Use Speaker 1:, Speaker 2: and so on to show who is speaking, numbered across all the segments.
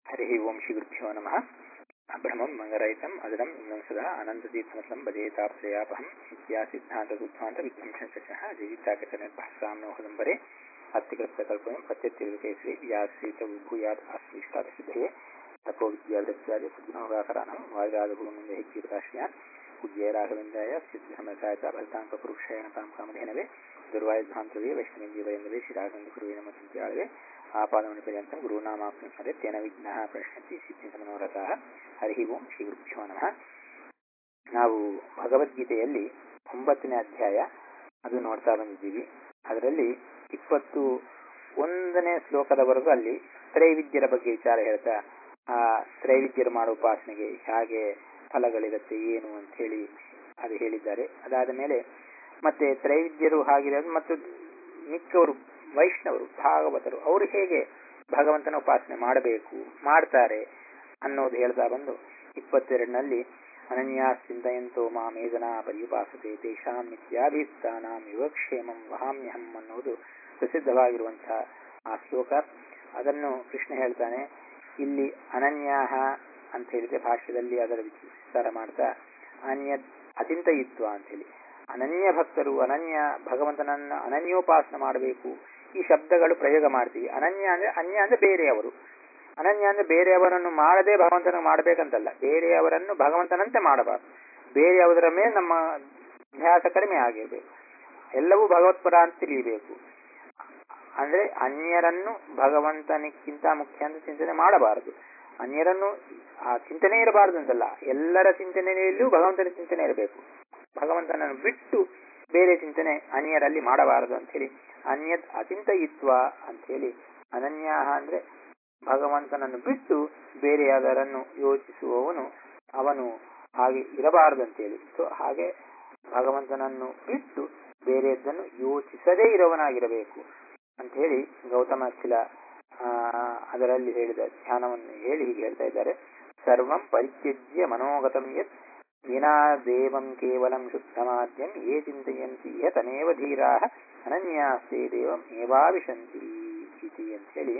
Speaker 1: ಹರಿ ಓಂ ಶ್ರೀ ಗುರುಭ್ಯೋ ನಮಃ ಅಭ್ರಮಂ ಮಂಗರಹಿತಂ ಅದರಂ ಇನ್ನೊಂದು ಸದಾ ಅನಂತತೀರ್ಥಮತಲಂ ಭಜೇತಾಪ್ರಯಾಪಹಂ ನಿತ್ಯಾ ಸಿದ್ಧಾಂತ ದುಧ್ವಾಂತ ವಿಧ್ವಂಸಂ ಶಶಃ ಜೀವಿತಾಕಟ ನಿರ್ಭಾಸಾಮ್ನೋ ಹದಂಬರೆ ಅತ್ಯಕೃತ್ಯಕಲ್ಪಂ ಪ್ರತ್ಯತಿರುಕೇಸರಿ ವ್ಯಾಸೀತ ವಿಭೂಯಾತ್ ಆಶ್ಲಿಷ್ಟಾದ ಸಿದ್ಧಯೇ ತಪೋ ವಿದ್ಯಾವೃತ್ಯಾದಿ ಸದ್ಗುಣೋಗಾಕರಾಣಂ ವಾಜರಾಜಗುರುನಿಂದ ಹೆಚ್ಚಿರುದಾಶ್ರಯಾನ್ ಪೂಜ್ಯ ರಾಘವೇಂದ್ರಾಯ ಸಿದ್ಧಮಸಾಯ ಭರತಾಂಕ ಪುರುಷೇಣ ತಾಂ ಕಾಮಧೇನವೇ ದುರ್ವಾಯುಧಾಂತವೇ ವೈಷ್ಣವೇಂದ್ರವೇ ಶ್ರೀರಾಘವೇಂದ್ರ ಗುರುವೇ ನಮ ಚಿಂತ್ಯಾಳವೇ ಆಪಾದಮಣಿ ಪರ್ಯಂತ ಗುರುನಾಮಾಪ್ತಿ ಸ್ಮರೆ ತೇನ ವಿಘ್ನ ಪ್ರಶ್ನಂತಿ ಸಿದ್ಧಿ ಸಮನೋರಥಃ ಹರಿ ಓಂ ಶ್ರೀ ಗುರುಭ್ಯೋ ನಮಃ ನಾವು ಭಗವದ್ಗೀತೆಯಲ್ಲಿ ಒಂಬತ್ತನೇ ಅಧ್ಯಾಯ ಅದು ನೋಡ್ತಾ ಬಂದಿದ್ದೀವಿ ಅದರಲ್ಲಿ ಇಪ್ಪತ್ತು ಒಂದನೇ ಶ್ಲೋಕದವರೆಗೂ ಅಲ್ಲಿ ತ್ರೈವಿದ್ಯರ ಬಗ್ಗೆ ವಿಚಾರ ಹೇಳ್ತಾ ಆ ತ್ರೈವಿದ್ಯರು ಮಾಡೋ ಉಪಾಸನೆಗೆ ಹೇಗೆ ಫಲಗಳಿರುತ್ತೆ ಏನು ಅಂತ ಹೇಳಿ ಅದು ಹೇಳಿದ್ದಾರೆ ಅದಾದ ಮೇಲೆ ಮತ್ತೆ ತ್ರೈವಿದ್ಯರು ಹಾಗಿರೋದು ಮತ್ತು ಮಿಕ್ಕವರು ವೈಷ್ಣವರು ಭಾಗವತರು ಅವರು ಹೇಗೆ ಭಗವಂತನ ಉಪಾಸನೆ ಮಾಡಬೇಕು ಮಾಡ್ತಾರೆ ಅನ್ನೋದು ಹೇಳ್ತಾ ಬಂದು ಇಪ್ಪತ್ತೆರಡನಲ್ಲಿ ಅನನ್ಯಾ ಚಿಂತೆಯಂತೋ ಮಾ ಮೇದನಾ ಪರ್ಯುಪಾಸತೆ ತೇಷಾಂ ನಿತ್ಯಾಭೀಷ್ಟಾನಾಂ ಯುವಕ್ಷೇಮಂ ವಹಾಮ್ಯಹಂ ಅನ್ನೋದು ಪ್ರಸಿದ್ಧವಾಗಿರುವಂತಹ ಆ ಶ್ಲೋಕ ಅದನ್ನು ಕೃಷ್ಣ ಹೇಳ್ತಾನೆ ಇಲ್ಲಿ ಅನನ್ಯಾಹ ಅಂತ ಹೇಳಿದ್ರೆ ಭಾಷ್ಯದಲ್ಲಿ ಅದರ ವಿಚಾರ ಮಾಡ್ತಾ ಅನ್ಯ ಅಚಿಂತಯಿತ್ವ ಅಂತ ಹೇಳಿ ಅನನ್ಯ ಭಕ್ತರು ಅನನ್ಯ ಭಗವಂತನನ್ನ ಅನನ್ಯೋಪಾಸನೆ ಮಾಡಬೇಕು ಈ ಶಬ್ದಗಳು ಪ್ರಯೋಗ ಮಾಡ್ತೀವಿ ಅನನ್ಯ ಅಂದ್ರೆ ಅನ್ಯ ಅಂದ್ರೆ ಬೇರೆಯವರು ಅನನ್ಯ ಅಂದ್ರೆ ಬೇರೆಯವರನ್ನು ಮಾಡದೆ ಭಗವಂತನ ಮಾಡಬೇಕಂತಲ್ಲ ಬೇರೆಯವರನ್ನು ಭಗವಂತನಂತೆ ಮಾಡಬಾರ್ದು ಬೇರೆಯವರ ಮೇಲೆ ನಮ್ಮ ಅಭ್ಯಾಸ ಕಡಿಮೆ ಆಗಿರ್ಬೇಕು ಎಲ್ಲವೂ ಭಗವತ್ಪರ ಅಂತ ತಿಳಿಯಬೇಕು ಅಂದ್ರೆ ಅನ್ಯರನ್ನು ಭಗವಂತನಿಕ್ಕಿಂತ ಮುಖ್ಯ ಅಂತ ಚಿಂತನೆ ಮಾಡಬಾರದು ಅನ್ಯರನ್ನು ಆ ಚಿಂತನೆ ಇರಬಾರದು ಅಂತಲ್ಲ ಎಲ್ಲರ ಚಿಂತನೆಯಲ್ಲೂ ಭಗವಂತನ ಚಿಂತನೆ ಇರಬೇಕು ಭಗವಂತನನ್ನು ಬಿಟ್ಟು ಬೇರೆ ಚಿಂತನೆ ಅನ್ಯರಲ್ಲಿ ಮಾಡಬಾರದು ಅಂತ ಹೇಳಿ ಅನ್ಯದ್ ಅಚಿಂತಯಿತ್ವ ಅಂತ ಹೇಳಿ ಅನನ್ಯ ಅಂದ್ರೆ ಭಗವಂತನನ್ನು ಬಿಟ್ಟು ಬೇರೆಯಾದರನ್ನು ಯೋಚಿಸುವವನು ಅವನು ಹಾಗೆ ಇರಬಾರದು ಅಂತೇಳಿ ಸೊ ಹಾಗೆ ಭಗವಂತನನ್ನು ಬಿಟ್ಟು ಬೇರೆಯದನ್ನು ಯೋಚಿಸದೇ ಇರುವನಾಗಿರಬೇಕು ಅಂತ ಹೇಳಿ ಗೌತಮ ಅಖಿಲ ಅದರಲ್ಲಿ ಹೇಳಿದ ಧ್ಯಾನವನ್ನು ಹೇಳಿ ಹೀಗೆ ಹೇಳ್ತಾ ಇದ್ದಾರೆ ಸರ್ವಂ ಪರಿತ್ಯಜ್ಯ ಮನೋಗತಂ ಯತ್ ವಿನಾ ದೇವಂ ಕೇವಲಂ ಶುದ್ಧಮಾದ್ಯಂ ಯೇ ಚಿಂತೆಯಂತಿ ಯತಮೇವ ಧೀರಾ ಅನನ್ಯಾಸ್ತೆ ದೇವಂ ಏವಾವಿಶಂತಿ ಇತಿ ಅಂತ ಹೇಳಿ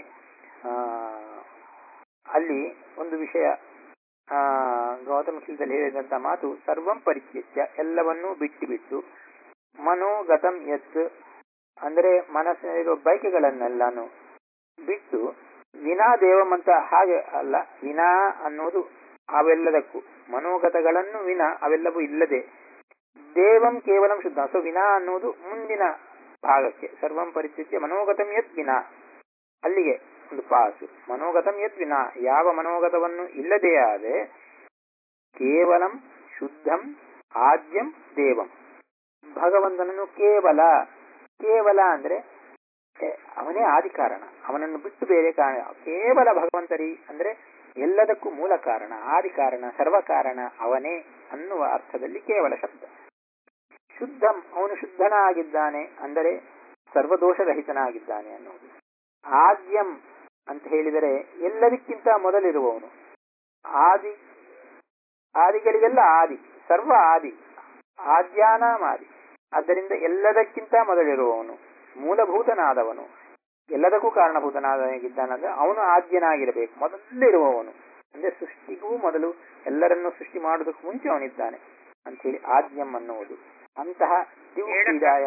Speaker 1: ಅಲ್ಲಿ ಒಂದು ವಿಷಯ ಗೌತಮ ಖಿಲದಲ್ಲಿ ಹೇಳಿದಂತ ಮಾತು ಸರ್ವಂ ಪರಿತ್ಯಜ್ಯ ಎಲ್ಲವನ್ನೂ ಬಿಟ್ಟು ಬಿಟ್ಟು ಮನೋಗತಂ ಯತ್ ಅಂದ್ರೆ ಮನಸ್ಸಿನಲ್ಲಿರೋ ಬಯಕೆಗಳನ್ನೆಲ್ಲಾನು ಬಿಟ್ಟು ವಿನಾ ದೇವಂ ಅಂತ ಹಾಗೆ ಅಲ್ಲ ವಿನಾ ಅನ್ನೋದು ಅವೆಲ್ಲದಕ್ಕೂ ಮನೋಗತಗಳನ್ನು ವಿನ ಅವೆಲ್ಲವೂ ಇಲ್ಲದೆ ದೇವಂ ಕೇವಲ ಶುದ್ಧ ಸೊ ವಿನಾ ಅನ್ನೋದು ಮುಂದಿನ ಭಾಗಕ್ಕೆ ಸರ್ವಂ ಪರಿಸ್ಥಿತಿ ಮನೋಗತಂ ಯದ್ ವಿನಾ ಅಲ್ಲಿಗೆ ಒಂದು ಪಾಸು ಮನೋಗತಂ ಯದ್ ವಿನಾ ಯಾವ ಮನೋಗತವನ್ನು ಇಲ್ಲದೇ ಆದೆ ಕೇವಲಂ ಶುದ್ಧಂ ಆದ್ಯಂ ದೇವಂ ಭಗವಂತನನ್ನು ಕೇವಲ ಕೇವಲ ಅಂದ್ರೆ ಅವನೇ ಆದಿ ಕಾರಣ ಅವನನ್ನು ಬಿಟ್ಟು ಬೇರೆ ಕಾರಣ ಕೇವಲ ಭಗವಂತರಿ ಅಂದ್ರೆ ಎಲ್ಲದಕ್ಕೂ ಮೂಲ ಕಾರಣ ಆದಿ ಕಾರಣ ಸರ್ವ ಕಾರಣ ಅವನೇ ಅನ್ನುವ ಅರ್ಥದಲ್ಲಿ ಕೇವಲ ಶಬ್ದ ಶುದ್ಧಂ ಅವನು ಶುದ್ಧನಾಗಿದ್ದಾನೆ ಅಂದರೆ ಸರ್ವದೋಷರಹಿತನಾಗಿದ್ದಾನೆ ಅನ್ನುವುದು ಆದ್ಯಂ ಅಂತ ಹೇಳಿದರೆ ಎಲ್ಲದಕ್ಕಿಂತ ಮೊದಲಿರುವವನು ಆದಿ ಆದಿಗಳಿಗೆಲ್ಲ ಆದಿ ಸರ್ವ ಆದಿ ಆದ್ಯಾನಾಮಾದಿ ಆದ್ದರಿಂದ ಎಲ್ಲದಕ್ಕಿಂತ ಮೊದಲಿರುವವನು ಮೂಲಭೂತನಾದವನು ಎಲ್ಲದಕ್ಕೂ ಕಾರಣಭೂತನಾಗಿದ್ದಾನಂದ್ರೆ ಅವನು ಆದ್ಯನಾಗಿರಬೇಕು ಮೊದಲಿರುವವನು ಅಂದ್ರೆ ಸೃಷ್ಟಿಗೂ ಮೊದಲು ಎಲ್ಲರನ್ನೂ ಸೃಷ್ಟಿ ಮಾಡೋದಕ್ಕೂ ಮುಂಚೆ ಅವನಿದ್ದಾನೆ ಅಂತ ಹೇಳಿ ಆದ್ಯಂ ಅನ್ನುವುದು ಅಂತಹ ದಿವ್ಯಾಯ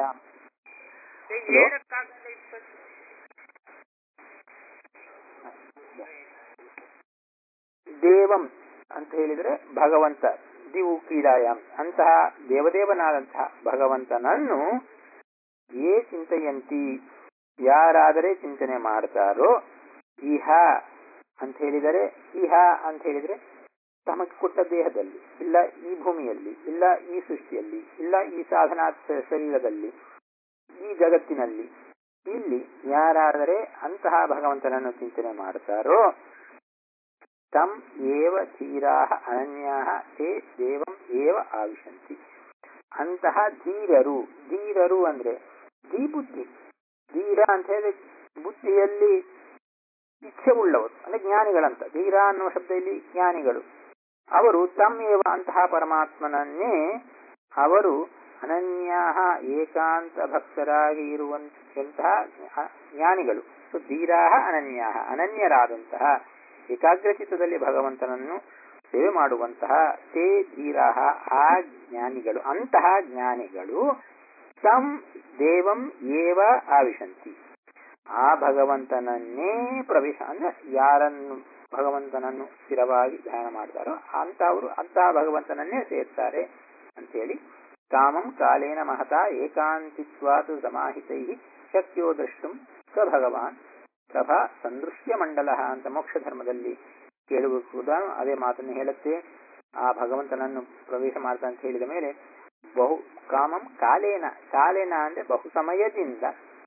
Speaker 1: ದೇವಂ ಅಂತ ಹೇಳಿದ್ರೆ ಭಗವಂತ ದಿವು ಕ್ರೀಡಾಯಾಮ್ ಅಂತಹ ದೇವದೇವನಾದಂತಹ ಭಗವಂತನನ್ನು ಏ ಚಿಂತೆಯಂತಿ ಯಾರಾದರೆ ಚಿಂತನೆ ಮಾಡ್ತಾರೋ ಇಹ ಅಂತ ಹೇಳಿದರೆ ಇಹ ಅಂತ ಹೇಳಿದ್ರೆ ತಮಗೆ ಕೊಟ್ಟ ದೇಹದಲ್ಲಿ ಇಲ್ಲ ಈ ಭೂಮಿಯಲ್ಲಿ ಇಲ್ಲ ಈ ಸೃಷ್ಟಿಯಲ್ಲಿ ಇಲ್ಲ ಈ ಸಾಧನಾ ಶರೀರದಲ್ಲಿ ಈ ಜಗತ್ತಿನಲ್ಲಿ ಇಲ್ಲಿ ಯಾರಾದರೆ ಅಂತಹ ಭಗವಂತನನ್ನು ಚಿಂತನೆ ಮಾಡ್ತಾರೋ ತಮ್ ಏವ ಧೀರಾ ಅನನ್ಯಾ ತೇ ದೇವಂ ಏವ ಆವಿಶಂತಿ ಅಂತಹ ಧೀರರು ಧೀರರು ಅಂದ್ರೆ ಧೀಬುದ್ಧಿ ಧೀರ ಅಂತ ಹೇಳಿದ್ರೆ ಬುದ್ಧಿಯಲ್ಲಿ ಇಚ್ಛೆ ಉಳ್ಳವರು ಅಂದ್ರೆ ಜ್ಞಾನಿಗಳಂತ ಧೀರ ಅನ್ನುವ ಶಬ್ದ ಇಲ್ಲಿ ಜ್ಞಾನಿಗಳು ಅವರು ತಮ್ಮೇವ ಅಂತಹ ಪರಮಾತ್ಮನನ್ನೇ ಅವರು ಅನನ್ಯ ಏಕಾಂತ ಭಕ್ತರಾಗಿ ಇರುವಂತಹ ಜ್ಞಾನಿಗಳು ಸೊ ಧೀರಾ ಅನನ್ಯ ಅನನ್ಯರಾದಂತಹ ಏಕಾಗ್ರಚಿತ್ತದಲ್ಲಿ ಭಗವಂತನನ್ನು ಸೇವೆ ಮಾಡುವಂತಹ ತೇ ಧೀರಾಹ ಆ ಜ್ಞಾನಿಗಳು ಅಂತಹ ಜ್ಞಾನಿಗಳು ತಂ ದೇವಂ ಏವ ಆವಿಶಂತಿ ಆ ಭಗವಂತನನ್ನೇ ಪ್ರವೇಶ ಅಂದ್ರೆ ಯಾರನ್ನು ಭಗವಂತನನ್ನು ಸ್ಥಿರವಾಗಿ ಧ್ಯಾನ ಮಾಡ್ತಾರೋ ಅಂತಹವರು ಅಂತಹ ಭಗವಂತನನ್ನೇ ಸೇರ್ತಾರೆ ಅಂತೇಳಿ ಕಾಮಂ ಕಾಲೇನ ಮಹತ ಏಕಾಂತಿತ್ವಾತು ಸಮಾಹಿತೈ ಶಕ್ಯೋ ದ್ರಷ್ಟುಂ ಸ ಭಗವಾನ್ ಪ್ರಭಾ ಸಂದೃಶ್ಯ ಮಂಡಲ ಅಂತ ಮೋಕ್ಷ ಧರ್ಮದಲ್ಲಿ ಕೇಳುವ ಕೂಡ ಅದೇ ಮಾತನ್ನು ಹೇಳುತ್ತೆ ಆ ಭಗವಂತನನ್ನು ಪ್ರವೇಶ ಮಾಡ್ತಾ ಅಂತ ಹೇಳಿದ ಮೇಲೆ ಬಹು ಕಾಮಂ ಕಾಲೇನ ಕಾಲೇನ ಅಂದ್ರೆ ಬಹು ಸಮಯದಿಂದ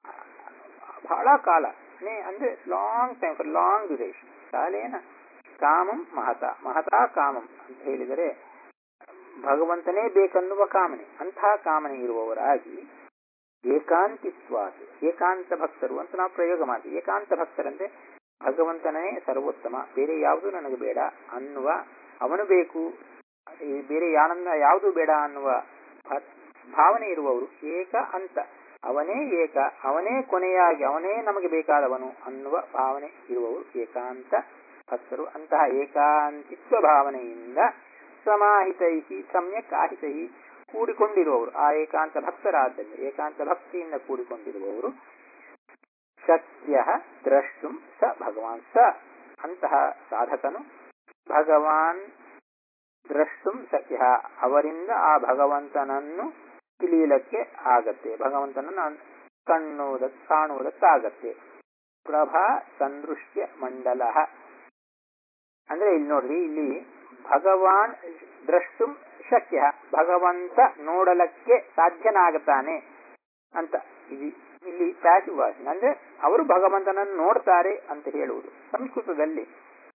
Speaker 1: ಬಹಳ ಕಾಲ ಅಂದ್ರೆ long time for long duration ಕಾಲೇನ ಕಾಮಂ ಮಹತ ಮಹತಾ ಕಾಮಂ ಅಂತ ಹೇಳಿದರೆ ಭಗವಂತನೇ ಬೇಕನ್ನುವ ಕಾಮನೆ ಅಂತಹ ಕಾಮನೆ ಇರುವವರಾಗಿ ಏಕಾಂತಿತ್ವಾದ ಏಕಾಂತ ಭಕ್ತರು ಅಂತ ನಾವು ಪ್ರಯೋಗ ಮಾಡ್ತೀವಿ ಏಕಾಂತ ಭಕ್ತರಂದ್ರೆ ಭಗವಂತನೇ ಸರ್ವೋತ್ತಮ ಬೇರೆ ಯಾವುದು ನನಗೆ ಬೇಡ ಅನ್ನುವ ಅವನು ಬೇಕು ಬೇರೆ ಯಾರನ್ನ ಯಾವುದು ಬೇಡ ಅನ್ನುವ ಭಾವನೆ ಇರುವವರು ಏಕ ಅಂತ ಅವನೇ ಏಕ ಅವನೇ ಕೊನೆಯಾಗಿ ಅವನೇ ನಮಗೆ ಬೇಕಾದವನು ಅನ್ನುವ ಭಾವನೆ ಇರುವವರು ಏಕಾಂತ ಭಕ್ತರು ಅಂತಹ ಏಕಾಂತಿತ್ವ ಭಾವನೆಯಿಂದ ಸಮಾಹಿತೈ ಸಮ್ಯಕ್ ಆಹಿತೈ ಕೂಡಿಕೊಂಡಿರುವವರು ಆ ಏಕಾಂತ ಭಕ್ತರಾದ್ದರಿಂದ ಏಕಾಂತ ಭಕ್ತಿಯಿಂದ ಕೂಡಿಕೊಂಡಿರುವವರು ಶಕ್ಯ ದ್ರಷ್ಟು ಸ ಭಗವಾನ್ ಸ ಅಂತಹ ಸಾಧಕನು ಭಗವಾನ್ ದ್ರಷ್ಟು ಶಕ್ಯ ಅವರಿಂದ ಆ ಭಗವಂತನನ್ನು ತಿಳಿಯಲಿಕ್ಕೆ ಆಗತ್ತೆ ಭಗವಂತನನ್ನು ಕಣ್ಣುವುದಕ್ಕೆ ಕಾಣುವುದಕ್ಕಾಗತ್ತೆ ಪ್ರಭಾ ಸಂದೃಶ್ಯ ಮಂಡಲ ಅಂದ್ರೆ ಇಲ್ಲಿ ನೋಡ್ರಿ ಇಲ್ಲಿ ಭಗವಾನ್ ದ್ರಷ್ಟು ಶಕ್ಯ ಭಗವಂತ ನೋಡಲಕ್ಕೆ ಸಾಧ್ಯನಾಗುತ್ತಾನೆ ಅಂತ ಇದು ಇಲ್ಲಿ ಪ್ಯಾಸಿವ್ ವಾಸನೆ ಅಂದ್ರೆ ಅವರು ಭಗವಂತನನ್ನು ನೋಡ್ತಾರೆ ಅಂತ ಹೇಳುವುದು ಸಂಸ್ಕೃತದಲ್ಲಿ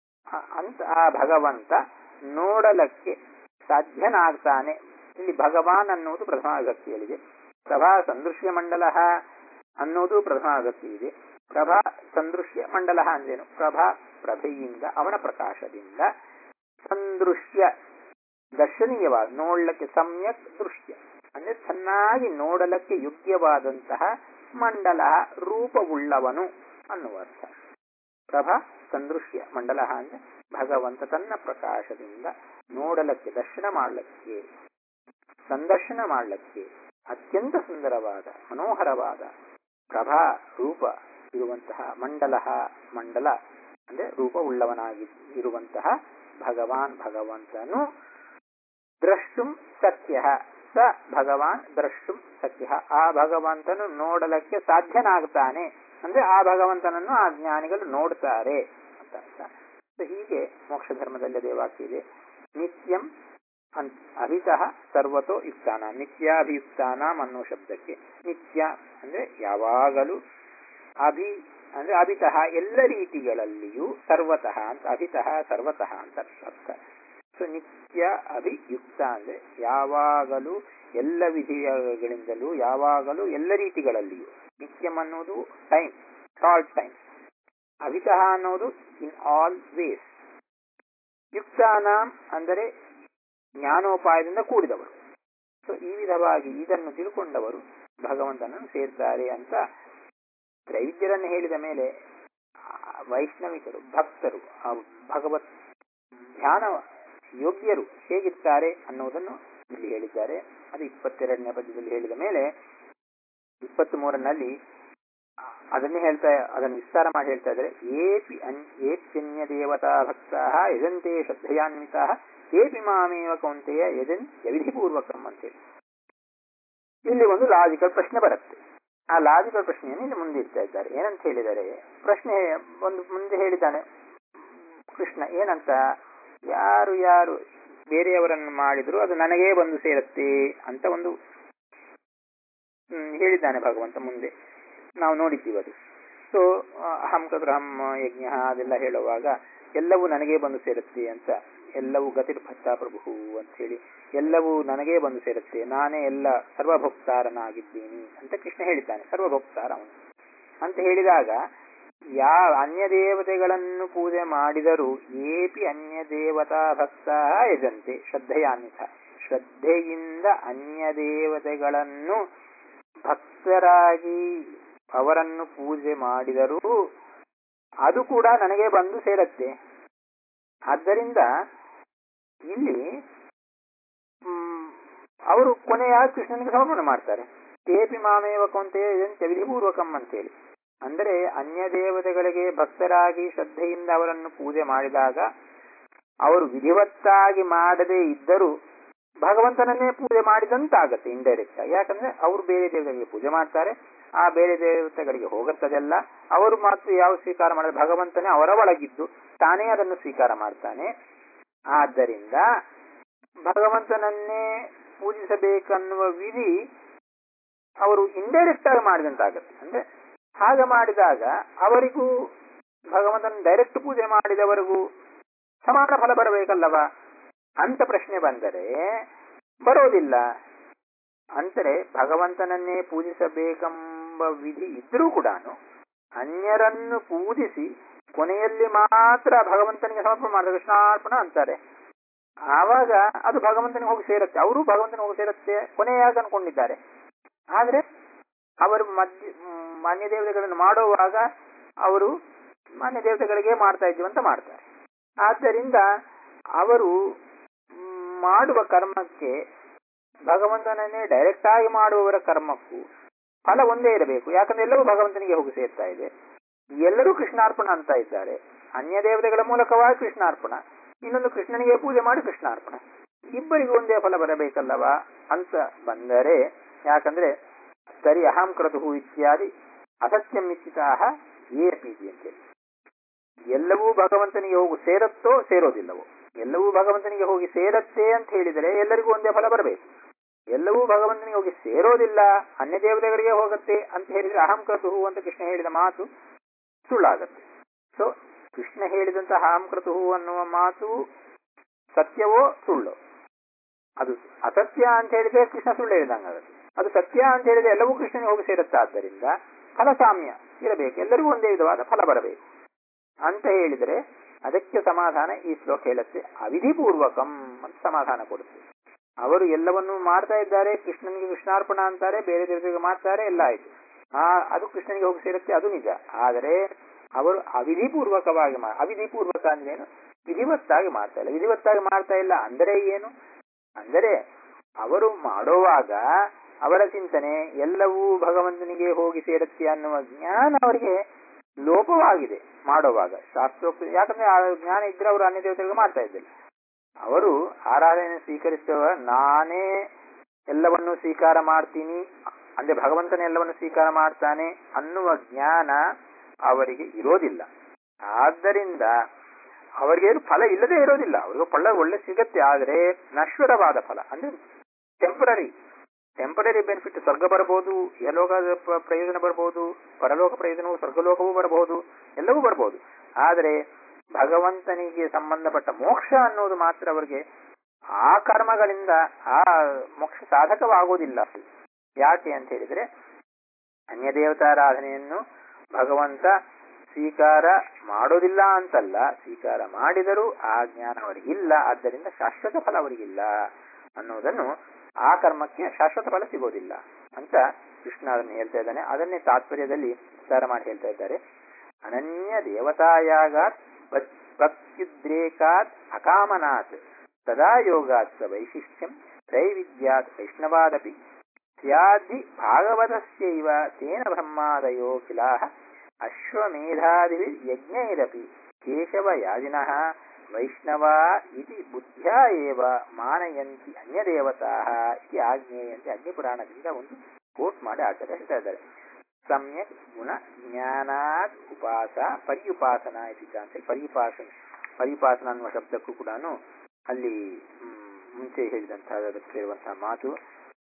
Speaker 1: ಅಂತ ಆ ಭಗವಂತ ನೋಡಲಕ್ಕೆ ಸಾಧ್ಯನಾಗ್ತಾನೆ ಇಲ್ಲಿ ಭಗವಾನ್ ಅನ್ನುವುದು ಪ್ರಥಮ ವಿಭಕ್ತಿಯಲ್ಲಿದೆ ಪ್ರಭಾ ಸಂದೃಶ್ಯ ಮಂಡಲ ಅನ್ನೋದು ಪ್ರಥಮ ವಿಭಕ್ತಿ ಇದೆ ಪ್ರಭಾ ಸಂದೃಶ್ಯ ಮಂಡಲ ಅಂದ್ರೇನು ಪ್ರಭಾ ಪ್ರಭೆಯಿಂದ ಅವನ ಪ್ರಕಾಶದಿಂದ ಸಂದೃಶ್ಯ ದರ್ಶನೀಯವಾದ ನೋಡಲಕ್ಕೆ ಸಮ್ಯಕ್ ದೃಶ್ಯ ಅಂದ್ರೆ ಚೆನ್ನಾಗಿ ನೋಡಲಕ್ಕೆ ಯೋಗ್ಯವಾದಂತಹ ಮಂಡಲ ರೂಪವುಳ್ಳವನು ಅನ್ನುವ ಅರ್ಥ ಪ್ರಭಾ ಸಂದೃಶ್ಯ ಮಂಡಲ ಅಂದ್ರೆ ಭಗವಂತ ತನ್ನ ಪ್ರಕಾಶದಿಂದ ನೋಡಲಕ್ಕೆ ದರ್ಶನ ಮಾಡಲಿಕ್ಕೆ ಸಂದರ್ಶನ ಮಾಡಲಿಕ್ಕೆ ಅತ್ಯಂತ ಸುಂದರವಾದ ಮನೋಹರವಾದ ಪ್ರಭಾ ರೂಪ ಇರುವಂತಹ ಮಂಡಲ ಮಂಡಲ ಅಂದ್ರೆ ರೂಪವುಳ್ಳವನಾಗಿ ಇರುವಂತಹ ಭಗವಾನ್ ಭಗವಂತನು ದ್ರಷ್ಟುಂ ಸತ್ಯ ಸ ಭಗವಾನ್ ದ್ರಷ್ಟುಂ ಸತ್ಯ ಆ ಭಗವಂತನು ನೋಡಲಕ್ಕೆ ಸಾಧ್ಯನಾಗ್ತಾನೆ ಅಂದ್ರೆ ಆ ಭಗವಂತನನ್ನು ಆ ಜ್ಞಾನಿಗಳು ನೋಡ್ತಾರೆ ಅಂತ ಅರ್ಥ ಹೀಗೆ ಮೋಕ್ಷ ಧರ್ಮದಲ್ಲಿ ಅದೇ ವಾಕ್ಯ ಇದೆ ನಿತ್ಯಂ ಅಭಿತಃ ಸರ್ವತೋ ಯುಕ್ತಾನ ನಿತ್ಯಾಭಿಯುಕ್ತಾನ ಅನ್ನೋ ಶಬ್ದಕ್ಕೆ ನಿತ್ಯ ಅಂದ್ರೆ ಯಾವಾಗಲೂ ಅಭಿ ಅಂದ್ರೆ ಅಭಿತಃ ಎಲ್ಲ ರೀತಿಗಳಲ್ಲಿಯೂ ಸರ್ವತಃ ಅಂತ ಅಭಿತಃ ಸರ್ವತಃ ಅಂತ ಅರ್ಥ ಸೊ ನಿತ್ಯ ಅಭಿಯುಕ್ತ ಅಂದ್ರೆ ಯಾವಾಗಲೂ ಎಲ್ಲ ವಿಧಿಗಳಿಂದಲೂ ಯಾವಾಗಲೂ ಎಲ್ಲ ರೀತಿಗಳಲ್ಲಿಯೂ ನಿತ್ಯಂ ಅನ್ನೋದು ಟೈಮ್ ಶಾರ್ಟ್ ಟೈಮ್ ಅಭಿತಃ ಅನ್ನೋದು ಇನ್ ಆಲ್ ವೇಸ್ ಯುಕ್ತಾನಾಂ ಅಂದರೆ ಜ್ಞಾನೋಪಾಯದಿಂದ ಕೂಡಿದವರು ಸೊ ಈ ವಿಧವಾಗಿ ಇದನ್ನು ತಿಳ್ಕೊಂಡವರು ಭಗವಂತನನ್ನು ಸೇರ್ತಾರೆ ಅಂತ ತ್ರೈವಿದ್ಯರನ್ನು ಹೇಳಿದ ಮೇಲೆ ವೈಷ್ಣವಿಕರು ಭಕ್ತರು ಆ ಭಗವತ್ ಧ್ಯಾನ ಯೋಗ್ಯರು ಹೇಗಿರ್ತಾರೆ ಅನ್ನೋದನ್ನು ಇಲ್ಲಿ ಹೇಳಿದ್ದಾರೆ ಅದು ಇಪ್ಪತ್ತೆರಡನೇ ಪದ್ಯದಲ್ಲಿ ಹೇಳಿದ ಮೇಲೆ ಇಪ್ಪತ್ತ್ ಮೂರನಲ್ಲಿ ಅದನ್ನೇ ಹೇಳ್ತಾ ಅದನ್ನು ವಿಸ್ತಾರ ಮಾಡಿ ಹೇಳ್ತಾ ಇದ್ದಾರೆ ಏಪಿ ಅನ್ ಏಪ್ಯನ್ಯ ದೇವತಾ ಭಕ್ತಾ ಯಜಂತೆ ಶ್ರದ್ಧೆಯಾನ್ವಿತಾ ಏಪಿ ಮಾಮೇವ ಕೌಂತೆಯ ಯಜನ್ ಯವಿಧಿಪೂರ್ವಕಂ ಅಂತೇಳಿ ಇಲ್ಲಿ ಒಂದು ಲಾಜಿಕಲ್ ಪ್ರಶ್ನೆ ಬರುತ್ತೆ ಆ ಲಾಜಿಕಲ್ ಪ್ರಶ್ನೆಯನ್ನು ಇಲ್ಲಿ ಮುಂದೆ ಇಡ್ತಾ ಇದ್ದಾರೆ ಏನಂತ ಹೇಳಿದರೆ ಪ್ರಶ್ನೆ ಒಂದು ಮುಂದೆ ಹೇಳಿದ್ದಾನೆ ಕೃಷ್ಣ ಏನಂತ ಯಾರು ಯಾರು ಬೇರೆಯವರನ್ನು ಮಾಡಿದ್ರು ಅದು ನನಗೇ ಬಂದು ಸೇರುತ್ತೆ ಅಂತ ಒಂದು ಹೇಳಿದ್ದಾನೆ ಭಗವಂತ ಮುಂದೆ ನಾವು ನೋಡಿದ್ದೀವಿ ಅದು ಸೊ ಅಹಂ ಬ್ರಹ್ಮ ಯಜ್ಞ ಅದೆಲ್ಲ ಹೇಳುವಾಗ ಎಲ್ಲವೂ ನನಗೇ ಬಂದು ಸೇರುತ್ತೆ ಅಂತ ಎಲ್ಲವೂ ಗತಿರ್ಭತ್ತ ಪ್ರಭು ಅಂತ ಹೇಳಿ ಎಲ್ಲವೂ ನನಗೇ ಬಂದು ಸೇರುತ್ತೆ ನಾನೇ ಎಲ್ಲ ಸರ್ವಭೋಕ್ತಾರನಾಗಿದ್ದೀನಿ ಅಂತ ಕೃಷ್ಣ ಹೇಳಿದ್ದಾನೆ ಸರ್ವಭೋಕ್ತಾರ ಅವನು ಅಂತ ಹೇಳಿದಾಗ ಯಾವ ಅನ್ಯ ದೇವತೆಗಳನ್ನು ಪೂಜೆ ಮಾಡಿದರೂ ಏಪಿ ಅನ್ಯ ದೇವತಾ ಭಕ್ತ ಯಜಂತೆ ಶ್ರದ್ಧೆಯಾನ್ವಿತ ಶ್ರದ್ಧೆಯಿಂದ ಅನ್ಯ ದೇವತೆಗಳನ್ನು ಭಕ್ತರಾಗಿ ಅವರನ್ನು ಪೂಜೆ ಮಾಡಿದರೂ ಅದು ಕೂಡ ನನಗೆ ಬಂದು ಸೇರತ್ತೆ ಆದ್ದರಿಂದ ಇಲ್ಲಿ ಅವರು ಕೊನೆಯ ಕೃಷ್ಣನಿಗೆ ಸಮರ್ಪಣೆ ಮಾಡ್ತಾರೆ ತೇಪಿ ಮಾಮೇವ ಕೊಂತೆ ವಿಧಿಪೂರ್ವಕಂ ಅಂತೇಳಿ ಅಂದರೆ ಅನ್ಯ ದೇವತೆಗಳಿಗೆ ಭಕ್ತರಾಗಿ ಶ್ರದ್ಧೆಯಿಂದ ಅವರನ್ನು ಪೂಜೆ ಮಾಡಿದಾಗ ಅವರು ವಿಧಿವತ್ತಾಗಿ ಮಾಡದೇ ಇದ್ದರೂ ಭಗವಂತನನ್ನೇ ಪೂಜೆ ಮಾಡಿದಂತಾಗತ್ತೆ ಇಂಡೈರೆಕ್ಟ್ ಆಗಿ ಯಾಕಂದ್ರೆ ಅವರು ಬೇರೆ ದೇವತೆಗಳಿಗೆ ಪೂಜೆ ಮಾಡ್ತಾರೆ ಆ ಬೇರೆ ದೇವತೆಗಳಿಗೆ ಹೋಗುತ್ತದೆಲ್ಲ ಅವರು ಮಾತ್ರ ಯಾವ ಸ್ವೀಕಾರ ಮಾಡಿದ್ರೆ ಭಗವಂತನೇ ಅವರ ಒಳಗಿದ್ದು ತಾನೇ ಅದನ್ನು ಸ್ವೀಕಾರ ಮಾಡ್ತಾನೆ ಆದ್ದರಿಂದ ಭಗವಂತನನ್ನೇ ಪೂಜಿಸಬೇಕನ್ನುವ ವಿಧಿ ಅವರು ಇಂಡೈರೆಕ್ಟ್ ಆಗಿ ಮಾಡಿದಂತಾಗತ್ತೆ ಅಂದ್ರೆ ಹಾಗೆ ಮಾಡಿದಾಗ ಅವರಿಗೂ ಭಗವಂತನ ಡೈರೆಕ್ಟ್ ಪೂಜೆ ಮಾಡಿದವರಿಗೂ ಸಮಾನ ಫಲ ಬರಬೇಕಲ್ಲವ ಅಂತ ಪ್ರಶ್ನೆ ಬಂದರೆ ಬರೋದಿಲ್ಲ ಅಂದರೆ ಭಗವಂತನನ್ನೇ ಪೂಜಿಸಬೇಕೆಂಬ ವಿಧಿ ಇದ್ರೂ ಕೂಡ ಅನ್ಯರನ್ನು ಪೂಜಿಸಿ ಕೊನೆಯಲ್ಲಿ ಮಾತ್ರ ಭಗವಂತನಿಗೆ ಸಮರ್ಪಣೆ ಮಾಡಿದ ಕೃಷ್ಣಾರ್ಪಣ ಅಂತಾರೆ ಆವಾಗ ಅದು ಭಗವಂತನಿಗೆ ಹೋಗಿ ಸೇರುತ್ತೆ ಅವರು ಭಗವಂತನಿಗೆ ಹೋಗಿ ಸೇರುತ್ತೆ ಕೊನೆಯಾಗ ಅನ್ಕೊಂಡಿದ್ದಾರೆ ಆದ್ರೆ ಅವರು ಮಧ್ಯ ಮಾನ್ಯ ದೇವತೆಗಳನ್ನು ಮಾಡುವಾಗ ಅವರು ಮಾನ್ಯ ದೇವತೆಗಳಿಗೆ ಮಾಡ್ತಾ ಇದ್ದೀವಿ ಅಂತ ಮಾಡ್ತಾರೆ ಆದ್ದರಿಂದ ಅವರು ಮಾಡುವ ಕರ್ಮಕ್ಕೆ ಭಗವಂತನನ್ನೇ ಡೈರೆಕ್ಟ್ ಆಗಿ ಮಾಡುವವರ ಕರ್ಮಕ್ಕೂ ಫಲ ಒಂದೇ ಇರಬೇಕು ಯಾಕಂದ್ರೆ ಎಲ್ಲವೂ ಭಗವಂತನಿಗೆ ಹೋಗಿ ಸೇರ್ತಾ ಇದೆ ಎಲ್ಲರೂ ಕೃಷ್ಣಾರ್ಪಣ ಅಂತ ಇದ್ದಾರೆ ಅನ್ಯ ದೇವತೆಗಳ ಮೂಲಕವಾಗಿ ಕೃಷ್ಣಾರ್ಪಣ ಇನ್ನೊಂದು ಕೃಷ್ಣನಿಗೆ ಪೂಜೆ ಮಾಡಿ ಕೃಷ್ಣಾರ್ಪಣ ಇಬ್ಬರಿಗೂ ಒಂದೇ ಫಲ ಬರಬೇಕಲ್ಲವ ಅಂತ ಬಂದರೆ ಯಾಕಂದ್ರೆ ಸರಿ ಅಹಂ ಕ್ರತು ಇತ್ಯಾದಿ ಅಸತ್ಯಂ ನಿಶ್ಚಿತಾಹ ಏ ಪೀತಿ ಅಂತೇಳಿ ಎಲ್ಲವೂ ಭಗವಂತನಿಗೆ ಹೋಗಿ ಸೇರತ್ತೋ ಸೇರೋದಿಲ್ಲವೋ ಎಲ್ಲವೂ ಭಗವಂತನಿಗೆ ಹೋಗಿ ಸೇರತ್ತೆ ಅಂತ ಹೇಳಿದರೆ ಎಲ್ಲರಿಗೂ ಒಂದೇ ಫಲ ಬರಬೇಕು ಎಲ್ಲವೂ ಭಗವಂತನಿಗೆ ಹೋಗಿ ಸೇರೋದಿಲ್ಲ ಅನ್ಯ ದೇವತೆಗಳಿಗೆ ಹೋಗುತ್ತೆ ಅಂತ ಹೇಳಿದ್ರೆ ಅಹಂ ಕ್ರತು ಅಂತ ಕೃಷ್ಣ ಹೇಳಿದ ಮಾತು ಸುಳ್ಳಾಗತ್ತೆ ಸೊ ಕೃಷ್ಣ ಹೇಳಿದಂತಹ ಅಹಂ ಕ್ರತು ಅನ್ನುವ ಮಾತು ಸತ್ಯವೋ ಸುಳ್ಳು ಅದು ಅಸತ್ಯ ಅಂತ ಹೇಳಿದ್ರೆ ಕೃಷ್ಣ ಸುಳ್ಳು ಹೇಳಿದಂಗಾಗುತ್ತೆ ಅದು ಸತ್ಯ ಅಂತ ಹೇಳಿದ್ರೆ ಎಲ್ಲವೂ ಕೃಷ್ಣನಿಗೆ ಹೋಗಿ ಸೇರುತ್ತೆ ಆದ್ದರಿಂದ ಫಲ ಸಾಮ್ಯ ಇರಬೇಕು ಎಲ್ಲರಿಗೂ ಒಂದೇ ವಿಧವಾದ ಫಲ ಬರಬೇಕು ಅಂತ ಹೇಳಿದರೆ ಅದಕ್ಕೆ ಸಮಾಧಾನ ಈ ಶ್ಲೋಕ ಹೇಳುತ್ತೆ ಅವಿಧಿಪೂರ್ವಕಂ ಅಂತ ಸಮಾಧಾನ ಕೊಡುತ್ತೆ ಅವರು ಎಲ್ಲವನ್ನೂ ಮಾಡ್ತಾ ಇದ್ದಾರೆ ಕೃಷ್ಣನಿಗೆ ಕೃಷ್ಣಾರ್ಪಣ ಅಂತಾರೆ ಬೇರೆ ದೇವತೆಗೆ ಮಾಡ್ತಾರೆ ಎಲ್ಲ ಆಯ್ತು ಆ ಅದು ಕೃಷ್ಣನಿಗೆ ಹೋಗಿ ಸೇರುತ್ತೆ ಅದು ನಿಜ ಆದರೆ ಅವರು ಅವಿಧಿಪೂರ್ವಕವಾಗಿ ಅವಿಧಿಪೂರ್ವಕ ಅಂದ್ರೆ ಏನು ವಿಧಿವತ್ತಾಗಿ ಮಾಡ್ತಾ ಇಲ್ಲ ವಿಧಿವತ್ತಾಗಿ ಮಾಡ್ತಾ ಇಲ್ಲ ಅಂದರೆ ಏನು ಅಂದರೆ ಅವರು ಮಾಡುವಾಗ ಅವರ ಚಿಂತನೆ ಎಲ್ಲವೂ ಭಗವಂತನಿಗೆ ಹೋಗಿ ಸೇರುತ್ತೆ ಅನ್ನುವ ಜ್ಞಾನ ಅವರಿಗೆ ಲೋಪವಾಗಿದೆ ಮಾಡುವಾಗ ಶಾಸ್ತ್ರೋಕ್ತ ಯಾಕಂದ್ರೆ ಆ ಜ್ಞಾನ ಇದ್ರೆ ಅವರು ಅನ್ಯ ದೇವತೆಗಳಿಗೆ ಮಾಡ್ತಾ ಇದ್ದಿಲ್ಲ ಅವರು ಆರಾಧನೆ ಸ್ವೀಕರಿಸುವ ನಾನೇ ಎಲ್ಲವನ್ನೂ ಸ್ವೀಕಾರ ಮಾಡ್ತೀನಿ ಅಂದ್ರೆ ಭಗವಂತನ ಎಲ್ಲವನ್ನು ಸ್ವೀಕಾರ ಮಾಡ್ತಾನೆ ಅನ್ನುವ ಜ್ಞಾನ ಅವರಿಗೆ ಇರೋದಿಲ್ಲ ಆದ್ದರಿಂದ ಅವರಿಗೇನು ಫಲ ಇಲ್ಲದೆ ಇರೋದಿಲ್ಲ ಅವ್ರಿಗೂ ಫಲ ಒಳ್ಳೆ ಸಿಗತ್ತೆ ಆದರೆ ನಶ್ವರವಾದ ಫಲ ಅಂದ್ರೆ ಟೆಂಪರರಿ ಟೆಂಪರರಿ ಬೆನಿಫಿಟ್ ಸ್ವರ್ಗ ಬರಬಹುದು ಯಲೋಕದ ಪ್ರಯೋಜನ ಬರಬಹುದು ಪರಲೋಕ ಪ್ರಯೋಜನವು ಸ್ವರ್ಗಲೋಕವೂ ಬರಬಹುದು ಎಲ್ಲವೂ ಬರಬಹುದು ಆದರೆ ಭಗವಂತನಿಗೆ ಸಂಬಂಧಪಟ್ಟ ಮೋಕ್ಷ ಅನ್ನೋದು ಮಾತ್ರ ಅವರಿಗೆ ಆ ಕರ್ಮಗಳಿಂದ ಆ ಮೋಕ್ಷ ಸಾಧಕವಾಗುವುದಿಲ್ಲ ಯಾಕೆ ಅಂತ ಹೇಳಿದ್ರೆ ಅನ್ಯ ದೇವತಾರಾಧನೆಯನ್ನು ಭಗವಂತ ಸ್ವೀಕಾರ ಮಾಡೋದಿಲ್ಲ ಅಂತಲ್ಲ ಸ್ವೀಕಾರ ಮಾಡಿದರೂ ಆ ಜ್ಞಾನ ಅವರಿಗಿಲ್ಲ ಆದ್ದರಿಂದ ಶಾಶ್ವತ ಫಲ ಅವರಿಗಿಲ್ಲ ಅನ್ನೋದನ್ನು ಆ ಕರ್ಮಕ್ಕೆ ಶಾಶ್ವತ ಫಲ ಸಿಗೋದಿಲ್ಲ ಅಂತ ಕೃಷ್ಣ ಅದನ್ನು ಹೇಳ್ತಾ ಇದ್ದಾನೆ ಅದನ್ನೇ ತಾತ್ಪರ್ಯದಲ್ಲಿ ವಿಸ್ತಾರ ಮಾಡಿ ಹೇಳ್ತಾ ಇದ್ದಾರೆ ಅನನ್ಯ ದೇವತಾಯಾಗಾತ್ ಭಕ್ತ್ಯುದ್ರೇಕಾತ್ ಅಕಾಮನಾತ್ ಸದಾ ಯೋಗಾತ್ ಸ ವೈಶಿಷ್ಟ್ಯಂ ತ್ರೈವಿದ್ಯಾತ್ ವೈಷ್ಣವಾದಪಿ ಸ್ಯಾದಿ ಭಾಗವತಸ್ಯೈವ ತೇನ ಬ್ರಹ್ಮಾದಯೋ ಕಿಲಾಹ ಅಶ್ವಮೇಧಾದಿರ್ಯಜ್ಞೈರಪಿ ಕೇಶವಯಾಜಿನಃ ವೈಷ್ಣವ ಇತಿ ಬುದ್ಧ್ಯ ಏವ ಮಾನಯಂತಿ ಅನ್ಯದೇವತಾ ಇತಿ ಆಜ್ಞೇಯಂತೆ ಅಗ್ನಿಪುರಾಣದಿಂದ ಒಂದು ಕೋಟ್ ಮಾಡಿ ಆಚಾರ್ಯ ಹೇಳ್ತಾ ಇದ್ದಾರೆ ಸಮ್ಯಕ್ ಗುಣ ಜ್ಞಾನಾತ್ ಉಪಾಸ ಪರ್ಯುಪಾಸನ ಇತಿ ಅಂತ ಪರ್ಯುಪಾಸನ ಪರಿಪಾಸನ ಅನ್ನುವ ಶಬ್ದಕ್ಕೂ ಕೂಡ ಅಲ್ಲಿ ಮುಂಚೆ ಹೇಳಿದಂತಹ ಅದಕ್ಕೆ ಇರುವಂತಹ ಮಾತು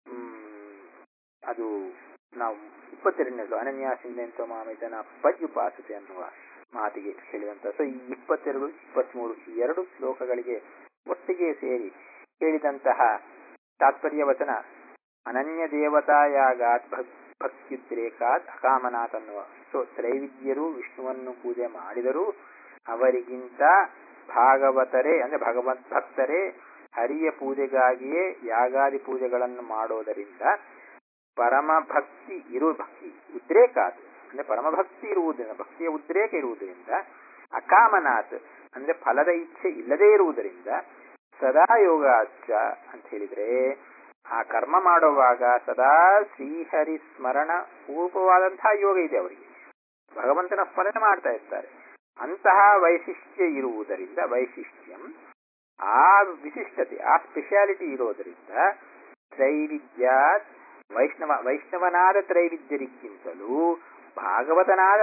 Speaker 1: ಅದು ನಾವು ಇಪ್ಪತ್ತೆರಡನೇದು ಅನನ್ಯಾಸಿಂದೆಂತೋ ಮಾಮಿತನ ಪರ್ಯುಪಾಸತೆ ಅನ್ನುವ ಮಾತಿಗೆ ಹೇಳಿದಂತ ಸೊ ಈ ಇಪ್ಪತ್ತೆರಡು ಇಪ್ಪತ್ಮೂರು ಈ ಎರಡು ಶ್ಲೋಕಗಳಿಗೆ ಒಟ್ಟಿಗೆ ಸೇರಿ ಹೇಳಿದಂತಹ ತಾತ್ಪರ್ಯ ವಚನ ಅನನ್ಯ ದೇವತಾಯಾಗಾತ್ ಭಕ್ತ್ಯುದ್ರೇಕಾತ್ ಅಕಾಮನಾಥ್ ಅನ್ನುವ ಸೊ ತ್ರೈವಿದ್ಯರು ವಿಷ್ಣುವನ್ನು ಪೂಜೆ ಮಾಡಿದರೂ ಅವರಿಗಿಂತ ಭಾಗವತರೇ ಅಂದ್ರೆ ಭಗವತ್ ಭಕ್ತರೇ ಹರಿಯ ಪೂಜೆಗಾಗಿಯೇ ಯಾಗಾದಿ ಪೂಜೆಗಳನ್ನು ಮಾಡೋದರಿಂದ ಪರಮ ಭಕ್ತಿ ಇರು ಭಕ್ತಿ ಉದ್ರೇಕ ಅಂದ್ರೆ ಪರಮ ಭಕ್ತಿ ಇರುವುದರಿಂದ ಭಕ್ತಿಯ ಉದ್ರೇಕ ಇರುವುದರಿಂದ ಅಕಾಮನಾತ್ ಅಂದ್ರೆ ಫಲದ ಇಚ್ಛೆ ಇಲ್ಲದೇ ಇರುವುದರಿಂದ ಸದಾ ಯೋಗಾಚ ಅಂತ ಹೇಳಿದ್ರೆ ಆ ಕರ್ಮ ಮಾಡುವಾಗ ಸದಾ ಶ್ರೀಹರಿ ಸ್ಮರಣ ಪೂರ್ವವಾದಂತಹ ಯೋಗ ಇದೆ ಅವರಿಗೆ ಭಗವಂತನ ಸ್ಮರಣೆ ಮಾಡ್ತಾ ಇರ್ತಾರೆ ಅಂತಹ ವೈಶಿಷ್ಟ್ಯ ಇರುವುದರಿಂದ ವೈಶಿಷ್ಟ್ಯಂ ಆ ವಿಶಿಷ್ಟತೆ ಆ ಸ್ಪೆಷಾಲಿಟಿ ಇರೋದರಿಂದ ತ್ರೈವಿದ್ಯ ವೈಷ್ಣವ ವೈಷ್ಣವನಾದ ತ್ರೈವಿದ್ಯರಿಗಿಂತಲೂ ಭಾಗವತನಾದ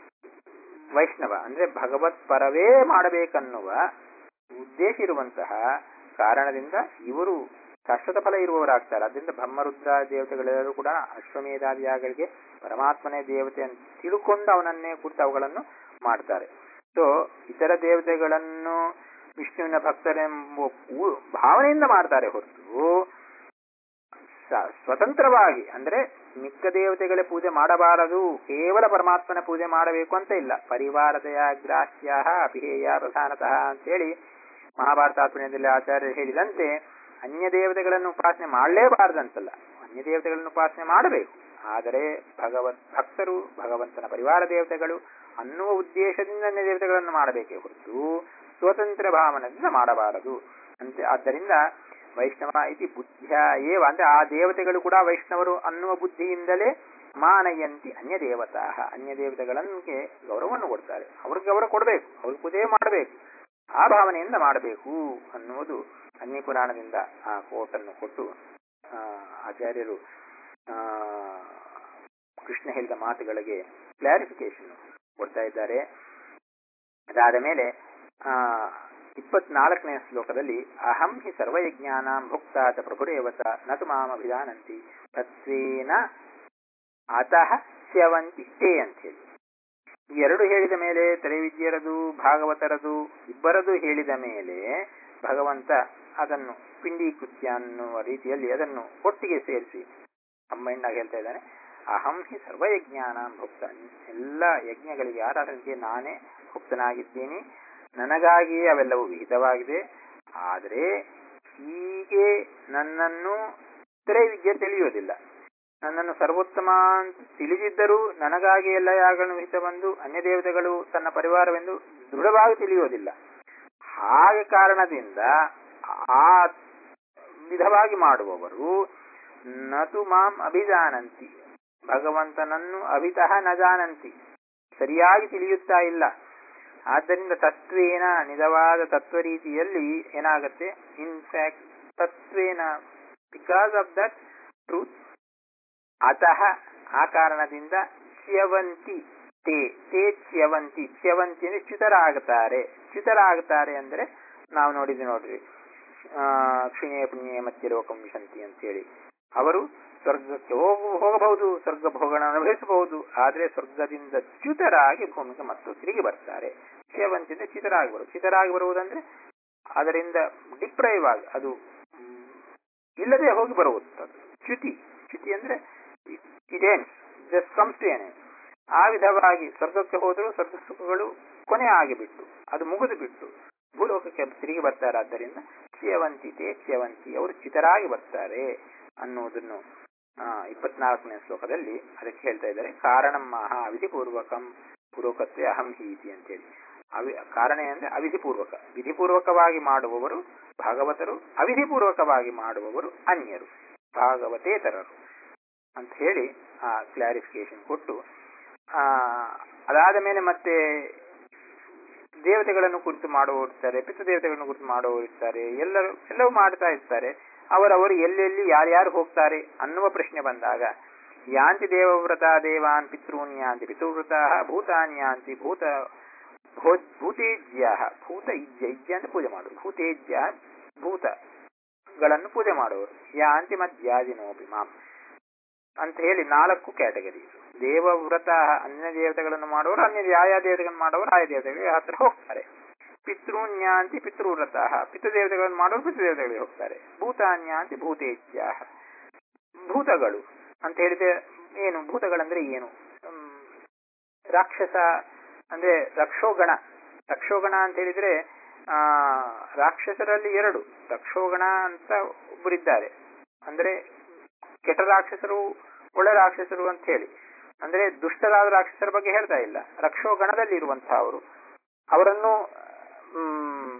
Speaker 1: ವೈಷ್ಣವ ಅಂದ್ರೆ ಭಗವತ್ ಪರವೇ ಮಾಡಬೇಕನ್ನುವ ಉದ್ದೇಶ ಇರುವಂತಹ ಕಾರಣದಿಂದ ಇವರು ಶಾಶ್ವತ ಫಲ ಇರುವವರಾಗ್ತಾರೆ ಅದರಿಂದ ಬ್ರಹ್ಮರುದ್ರ ದೇವತೆಗಳೆಲ್ಲರೂ ಕೂಡ ಅಶ್ವಮೇಧಾದಿಯಾಗಳಿಗೆ ಪರಮಾತ್ಮನೇ ದೇವತೆ ಅಂತ ತಿಳ್ಕೊಂಡು ಅವನನ್ನೇ ಕುರಿತು ಅವುಗಳನ್ನು ಮಾಡ್ತಾರೆ ಸೊ ಇತರ ದೇವತೆಗಳನ್ನು ವಿಷ್ಣುವಿನ ಭಕ್ತರೆಂಬ ಊ- ಭಾವನೆಯಿಂದ ಮಾಡ್ತಾರೆ ಹೊರತು ಸ- ಸ್ವತಂತ್ರವಾಗಿ ಅಂದ್ರೆ ಮಿಕ್ಕ ದೇವತೆಗಳ ಪೂಜೆ ಮಾಡಬಾರದು ಕೇವಲ ಪರಮಾತ್ಮನ ಪೂಜೆ ಮಾಡಬೇಕು ಅಂತ ಇಲ್ಲ ಪರಿವಾರತೆಯ ಗ್ರಾಹ್ಯ ಅಪಿಹೇಯ ಪ್ರಧಾನತಃ ಅಂತೇಳಿ ಮಹಾಭಾರತಾತ್ಮನೆಯಲ್ಲಿ ಆಚಾರ್ಯರು ಹೇಳಿದಂತೆ ಅನ್ಯ ದೇವತೆಗಳನ್ನು ಉಪಾಸನೆ ಮಾಡಲೇಬಾರದಂತಲ್ಲ ಅನ್ಯ ದೇವತೆಗಳನ್ನು ಉಪಾಸನೆ ಮಾಡಬೇಕು ಆದರೆ ಭಗವತ್ ಭಕ್ತರು ಭಗವಂತನ ಪರಿವಾರ ದೇವತೆಗಳು ಅನ್ನುವ ಉದ್ದೇಶದಿಂದ ಅನ್ಯ ದೇವತೆಗಳನ್ನು ಮಾಡಬೇಕೇ ಹೊರತು ಸ್ವತಂತ್ರ ಭಾವನೆಯಿಂದ ಮಾಡಬಾರದು ಅಂತೆ ಆದ್ದರಿಂದ ವೈಷ್ಣವ ಇತಿ ಬುದ್ಧಿಯ ಏವ ಅಂದ್ರೆ ಆ ದೇವತೆಗಳು ಕೂಡ ವೈಷ್ಣವರು ಅನ್ನುವ ಬುದ್ಧಿಯಿಂದಲೇ ಮಾನಯಂತಿ ಅನ್ಯ ದೇವತಾ ಅನ್ಯ ದೇವತೆಗಳಿಗೆ ಗೌರವವನ್ನು ಕೊಡ್ತಾರೆ ಅವ್ರಿಗೆ ಗೌರವ ಕೊಡಬೇಕು ಅವ್ರಿಗೆ ಪೂಜೆ ಮಾಡಬೇಕು ಆ ಭಾವನೆಯಿಂದ ಮಾಡಬೇಕು ಅನ್ನುವುದು ಅನ್ಯ ಪುರಾಣದಿಂದ ಆ ಕೋಟನ್ನು ಕೊಟ್ಟು ಆ, ಆಚಾರ್ಯರು ಆ, ಕೃಷ್ಣ ಹೇಳಿದ ಮಾತುಗಳಿಗೆ ಕ್ಲಾರಿಫಿಕೇಶನ್ ಕೊಡ್ತಾ ಇದ್ದಾರೆ ಅದಾದ ಮೇಲೆ ಆ ಇಪ್ಪತ್ನಾಲ್ಕನೇ ಶ್ಲೋಕದಲ್ಲಿ ಅಹಂ ಹಿ ಸರ್ವಯಜ್ಞಾನಾಂ ಭುಕ್ತಾತ ಪ್ರಭುರೇವತ ನತು ಮಾಮಭಿಧಾನಂತಿ ತತ್ವೇನ ಅತಃ ಸ್ಯವಂತಿ ತೇ ಅಂತ ಹೇಳಿ ಈ ಎರಡು ಹೇಳಿದ ಮೇಲೆ ತ್ರೈವಿದ್ಯರದು ಭಾಗವತರದು ಇಬ್ಬರದು ಹೇಳಿದ ಮೇಲೆ ಭಗವಂತ ಅದನ್ನು ಪಿಂಡೀಕೃತ್ಯ ಅನ್ನುವ ರೀತಿಯಲ್ಲಿ ಅದನ್ನು ಒಟ್ಟಿಗೆ ಸೇರಿಸಿ ಕಂಬೈಂಡ್ ಹೇಳ್ತಾ ಇದ್ದಾನೆ ಅಹಂ ಹಿ ಸರ್ವಯಜ್ಞಾನ ಭುಕ್ತ ಎಲ್ಲ ಯಜ್ಞಗಳಿಗೆ ಆರಾಧನೆಗೆ ನಾನೇ ಭುಕ್ತನಾಗಿದ್ದೀನಿ ನನಗಾಗಿಯೇ ಅವೆಲ್ಲವೂ ವಿಹಿತವಾಗಿದೆ ಆದರೆ ಹೀಗೆ ನನ್ನನ್ನು ತ್ರೈವಿದ್ಯೆ ತಿಳಿಯುವುದಿಲ್ಲ ನನ್ನನ್ನು ಸರ್ವೋತ್ತಮ ಅಂತ ತಿಳಿದಿದ್ದರೂ ನನಗಾಗಿ ಎಲ್ಲ ಯಾಗಗಳನ್ನು ವಿಹಿತ ಬಂದು ಅನ್ಯ ದೇವತೆಗಳು ತನ್ನ ಪರಿವಾರವೆಂದು ದೃಢವಾಗಿ ತಿಳಿಯುವುದಿಲ್ಲ ಹಾಗೆ ಕಾರಣದಿಂದ ಆ ವಿಧವಾಗಿ ಮಾಡುವವರು ನತು ಮಾಂ ಅಭಿಜಾನಂತಿ ಭಗವಂತನನ್ನು ಅಭಿತಃ ನ ಜಾನಂತಿ ಸರಿಯಾಗಿ ತಿಳಿಯುತ್ತಾ ಇಲ್ಲ ಆದ್ದರಿಂದ ತತ್ವೇನ ನಿಜವಾದ ತತ್ವ ರೀತಿಯಲ್ಲಿ ಏನಾಗುತ್ತೆ ಇನ್ಫ್ಯಾಕ್ಟ್ ತತ್ವೇನ ಬಿಕಾಸ್ ಆಫ್ ದಟ್ ಟ್ರೂತ್ ಅತಃ ಆ ಕಾರಣದಿಂದ ಚ್ಯವಂತಿ ತೇ ತೇ ಚ್ಯವಂತಿ ಚ್ಯವಂತಿ ಅಂದ್ರೆ ಚ್ಯುತರಾಗುತ್ತಾರೆ ಚ್ಯುತರಾಗುತ್ತಾರೆ ಅಂದ್ರೆ ನಾವು ನೋಡಿದ್ವಿ ನೋಡ್ರಿ ಆ, ಕ್ಷಿಣೇ ಪುಣ್ಯೇ ಮತ್ತೆ ಲೋಕಂ ವಿಶಂತಿ ಅಂತೇಳಿ ಅವರು ಸ್ವರ್ಗಕ್ಕೆ ಹೋಗ ಹೋಗಬಹುದು ಸ್ವರ್ಗ ಭೋಗನ ಅನುಭವಿಸಬಹುದು ಆದರೆ ಸ್ವರ್ಗದಿಂದ ಚ್ಯುತರಾಗಿ ಭೂಮಿಗೆ ಮತ್ತು ತಿರುಗಿ ಬರ್ತಾರೆ ಚ್ಯವಂತಿಯಿಂದ ಚ್ಯುತರಾಗಿ ಬರುವುದು ಚ್ಯುತರಾಗಿ ಬರುವುದಂದ್ರೆ ಅದರಿಂದ ಡಿಪ್ರೈವ್ ಆಗಿ ಅದು ಮ್, ಇಲ್ಲದೆ ಹೋಗಿ ಬರುವುದು ಚ್ಯುತಿ ಚ್ಯುತಿ ಅಂದ್ರೆ it ends just comes to ಏನ್ ಆ ವಿಧವಾಗಿ ಸ್ವರ್ಗಕ್ಕೆ ಹೋದರೂ ಸ್ವರ್ಗ ಸುಖಗಳು ಕೊನೆ ಆಗಿಬಿಟ್ಟು ಅದು ಮುಗಿದು ಬಿಟ್ಟು ಭೂಲೋಕಕ್ಕೆ ತಿರುಗಿ ಬರ್ತಾರೆ ಆದ್ದರಿಂದ ಚ್ಯವಂತಿತೆ ಚ್ಯವಂತಿ ಅವರು ಚಿತರಾಗಿ ಬರ್ತಾರೆ ಅನ್ನುವುದನ್ನು ಆ, ಇಪ್ಪತ್ನಾಲ್ಕನೇ ಶ್ಲೋಕದಲ್ಲಿ ಅದಕ್ಕೆ ಹೇಳ್ತಾ ಇದ್ದಾರೆ ಕಾರಣಂ ಮಹಾ ಅವಿಧಿಪೂರ್ವಕಂ ಪೂರ್ವಕತ್ವೇ ಅಹಂ ಹೀತಿ ಅಂತೇಳಿ ಅವಿ ಕಾರಣ ಅಂದ್ರೆ ಅವಿಧಿಪೂರ್ವಕ ವಿಧಿಪೂರ್ವಕವಾಗಿ ಮಾಡುವವರು ಭಾಗವತರು ಅವಿಧಿಪೂರ್ವಕವಾಗಿ ಮಾಡುವವರು ಅನ್ಯರು ಭಾಗವತೇತರರು ಅಂತ ಹೇಳಿ ಆ ಕ್ಲಾರಿಫಿಕೇಶನ್ ಕೊಟ್ಟು ಆ ಅದಾದ ಮೇಲೆ ಮತ್ತೆ ದೇವತೆಗಳನ್ನು ಕುರಿತು ಮಾಡುವವರು ಇರ್ತಾರೆ ಪಿತೃ ದೇವತೆಗಳನ್ನು ಕುರಿತು ಮಾಡುವವರು ಇರ್ತಾರೆ ಎಲ್ಲರೂ ಎಲ್ಲವೂ ಮಾಡ್ತಾ ಇರ್ತಾರೆ ಅವರವರು ಎಲ್ಲೆಲ್ಲಿ ಯಾರ್ಯಾರು ಹೋಗ್ತಾರೆ ಅನ್ನುವ ಪ್ರಶ್ನೆ ಬಂದಾಗ ಯಾಂತಿ ದೇವವ್ರತ ದೇವಾನ್ ಪಿತೃನ್ ಯಾಂತಿ ಪಿತೃವೃತ ಭೂತಾನ್ಯಾಂತಿ ಭೂತ ಭೂ- ಭೂತೇಜ್ಯ ಭೂತ ಇಜ್ಯ ಇಜ್ಯ ಅಂತ ಪೂಜೆ ಮಾಡುದು ಭೂತೇಜ್ಯ ಭೂತಗಳನ್ನು ಪೂಜೆ ಮಾಡುವರು ಯಾಂತಿ ಮಧ್ಯಾದಿನೋಪಿ ಮಾಂ ಅಂತ ಹೇಳಿ ನಾಲ್ಕು ಕ್ಯಾಟಗರಿ ದೇವವ್ರತ ಅನ್ಯ ದೇವತೆಗಳನ್ನು ಮಾಡುವವರು ಅನ್ಯ ಯಾವ ದೇವತೆಗಳನ್ನು ಮಾಡುವವರು ಆಯಾ ದೇವತೆಗಳಿಗೆ ಹತ್ರ ಹೋಗ್ತಾರೆ ಪಿತೃನ್ಯಾಂತಿ ಪಿತೃವ್ರತ ಪಿತೃದೇವತೆಗಳನ್ನು ಮಾಡುವವರು ಪಿತೃದೇವತೆಗಳಿಗೆ ಹೋಗ್ತಾರೆ ಭೂತಾನ್ಯಾಂತಿ ಭೂತೇಜ್ಯ ಭೂತಗಳು ಅಂತ ಹೇಳಿದ್ರೆ ಏನು ಭೂತಗಳಂದ್ರೆ ಏನು ಹ್ಮ್, ರಾಕ್ಷಸ ಅಂದ್ರೆ ರಕ್ಷೋಗಣ ರಕ್ಷೋಗಣ ಅಂತ ಹೇಳಿದ್ರೆ ಆ ರಾಕ್ಷಸರಲ್ಲಿ ಎರಡು ರಕ್ಷೋಗಣ ಅಂತ ಒಬ್ಬರಿದ್ದಾರೆ ಅಂದ್ರೆ ಕೆಟ್ಟ ರಾಕ್ಷಸರು ಒಳ್ಳೆ ರಾಕ್ಷಸರು ಅಂತ ಹೇಳಿ ಅಂದ್ರೆ ದುಷ್ಟರಾದ ರಾಕ್ಷಸರ ಬಗ್ಗೆ ಹೇಳ್ತಾ ಇಲ್ಲ ರಕ್ಷೋಗಣದಲ್ಲಿ ಇರುವಂತಹ ಅವರು ಅವರನ್ನು ಮ್,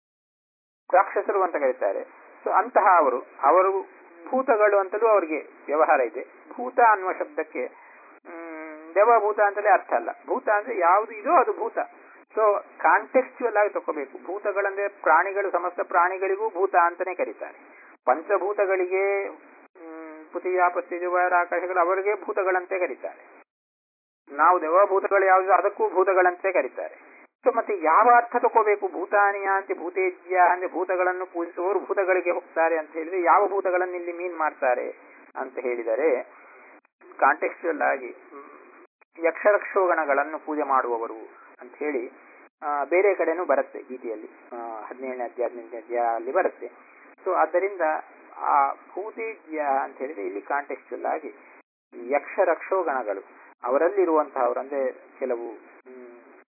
Speaker 1: ರಾಕ್ಷಸರು ಅಂತ ಕರೀತಾರೆ ಸೊ ಅಂತಹ ಅವರು ಅವರು ಭೂತಗಳು ಅಂತಲೂ ಅವರಿಗೆ ವ್ಯವಹಾರ ಇದೆ ಭೂತ ಅನ್ನುವ ಶಬ್ದಕ್ಕೆ ಮ್, ದೇವಭೂತ ಅಂತಲೇ ಅರ್ಥ ಅಲ್ಲ ಭೂತ ಅಂದ್ರೆ ಯಾವುದು ಇದೋ ಅದು ಭೂತ ಸೊ ಕಾಂಟೆಕ್ಚುಯಲ್ ಆಗಿ ತಗೋಬೇಕು ಭೂತಗಳಂದ್ರೆ ಪ್ರಾಣಿಗಳು ಸಮಸ್ತ ಪ್ರಾಣಿಗಳಿಗೂ ಭೂತ ಅಂತಾನೆ ಕರೀತಾರೆ ಪಂಚಭೂತಗಳಿಗೆ ಮ್, ಪೃಥ್ವಿ ಆಪಸ್ತಿಜ ವಾಯು ಆಕಾಶಗಳು ಅವರಿಗೆ ಭೂತಗಳಂತೆ ಕರೀತಾರೆ ನಾವು ದೇವಭೂತಗಳು ಯಾವುದು ಅದಕ್ಕೂ ಭೂತಗಳಂತೆ ಕರೀತಾರೆ ಸೊ ಮತ್ತೆ ಯಾವ ಅರ್ಥ ತಗೋಬೇಕು ಭೂತಾನಿಯ ಅಂತ ಭೂತೇಜ್ಯ ಅಂದ್ರೆ ಭೂತಗಳನ್ನು ಪೂಜಿಸುವವರು ಭೂತಗಳಿಗೆ ಹೋಗ್ತಾರೆ ಅಂತ ಹೇಳಿದ್ರೆ ಯಾವ ಭೂತಗಳನ್ನು ಇಲ್ಲಿ ಮೀನ್ ಮಾಡ್ತಾರೆ ಅಂತ ಹೇಳಿದರೆ ಕಾಂಟೆಕ್ಚುಯಲ್ ಆಗಿ ಮ್, ಯಕ್ಷರಕ್ಷೋಗಣಗಳನ್ನು ಪೂಜೆ ಮಾಡುವವರು ಅಂತ ಹೇಳಿ ಆ, ಬೇರೆ ಕಡೆನೂ ಬರುತ್ತೆ ಗೀತೆಯಲ್ಲಿ ಆ, ಹದಿನೇಳನೇ ಅಧ್ಯಾಯ ಹದಿನೆಂಟನೇ ಅಧ್ಯಾಯ ಅಲ್ಲಿ ಬರುತ್ತೆ ಸೊ ಆದ್ದರಿಂದ ಆ ಭೂತೇಜ್ಯ ಅಂತ ಹೇಳಿದ್ರೆ ಇಲ್ಲಿ ಕಾಂಟೆಕ್ಚುಯಲ್ ಆಗಿ ಯಕ್ಷರಕ್ಷೋಗಣಗಳು ಅವರಲ್ಲಿರುವಂತಹವರು ಅಂದ್ರೆ ಕೆಲವು ಮ್,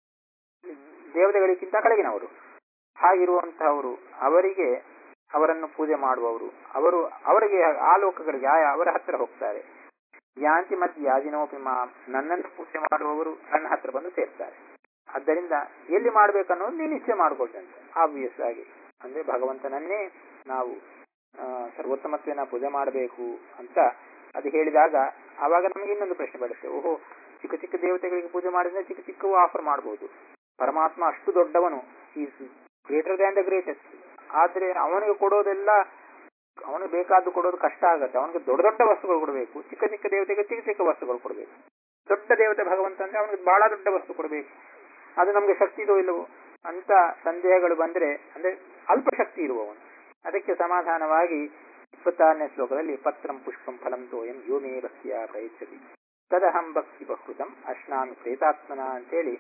Speaker 1: ದೇವತೆಗಳಿಗಿಂತ ಕೆಳಗಿನವರು ಹಾಗಿರುವಂತಹವರು ಅವರಿಗೆ ಅವರನ್ನು ಪೂಜೆ ಮಾಡುವವರು ಅವರು ಅವರಿಗೆ ಆ ಲೋಕಗಳಿಗೆ ಆ ಅವರ ಹತ್ರ ಹೋಗ್ತಾರೆ ಯಾಂತಿ ಮತ್ತು ಯಾಜಿನೋಪಿ ಮಾ ನನ್ನನ್ನು ಪೂಜೆ ಮಾಡುವವರು ನನ್ನ ಹತ್ರ ಬಂದು ಸೇರ್ತಾರೆ ಆದ್ದರಿಂದ ಎಲ್ಲಿ ಮಾಡ್ಬೇಕನ್ನೋದು ನೀವು ನಿಶ್ಚಯ ಮಾಡ್ಕೊಳ್ತಂತೆ ಆಬ್ವಿಯಸ್ ಆಗಿ ಅಂದ್ರೆ ಭಗವಂತನನ್ನೇ ನಾವು ಆ, ಸರ್ವೋತ್ತಮತ್ವನ ಪೂಜೆ ಮಾಡಬೇಕು ಅಂತ ಅದು ಹೇಳಿದಾಗ ಆವಾಗ ನಮಗೆ ಇನ್ನೊಂದು ಪ್ರಶ್ನೆ ಬರುತ್ತೆ ಓಹೋ ಚಿಕ್ಕ ಚಿಕ್ಕ ದೇವತೆಗಳಿಗೆ ಪೂಜೆ ಮಾಡಿದ್ರೆ ಚಿಕ್ಕ ಚಿಕ್ಕವು ಆಫರ್ ಮಾಡಬಹುದು ಪರಮಾತ್ಮ ಅಷ್ಟು ದೊಡ್ಡವನು is greater than the greatest ಆದ್ರೆ ಅವನಿಗೆ ಕೊಡೋದೆಲ್ಲ ಅವನಿಗೆ ಬೇಕಾದ್ದು ಕೊಡೋದು ಕಷ್ಟ ಆಗುತ್ತೆ ಅವನಿಗೆ ದೊಡ್ಡ ದೊಡ್ಡ ವಸ್ತುಗಳು ಕೊಡಬೇಕು ಚಿಕ್ಕ ಚಿಕ್ಕ ದೇವತೆಗೆ ಚಿಕ್ಕ ಚಿಕ್ಕ ವಸ್ತುಗಳು ಕೊಡಬೇಕು ದೊಡ್ಡ ದೇವತೆ ಭಗವಂತ ಅಂದ್ರೆ ಅವನಿಗೆ ಬಹಳ ದೊಡ್ಡ ವಸ್ತು ಕೊಡಬೇಕು ಅದು ನಮಗೆ ಶಕ್ತಿ ಇದೋ ಇಲ್ಲವೋ ಅಂತ ಸಂದೇಹಗಳು ಬಂದ್ರೆ ಅಂದ್ರೆ ಅಲ್ಪ ಶಕ್ತಿ ಇರುವವನು ಅದಕ್ಕೆ ಸಮಾಧಾನವಾಗಿ ಇಪ್ಪತ್ತಾರನೇ ಶ್ಲೋಕದಲ್ಲಿ ಪತ್ರಂ ಪುಷ್ಪಂ ಫಲಂ ತೋಯಂ ಯೋ ಮೇ ಭಕ್ತಿಯ ಪ್ರಯಚ್ಛತಿ ತದಹಂ ಭಕ್ತಿ ಬಹುಕೃತಂ ಅಶ್ನಾಮಿ ಪ್ರೇತಾತ್ಮನ ಅಂತೇಳಿ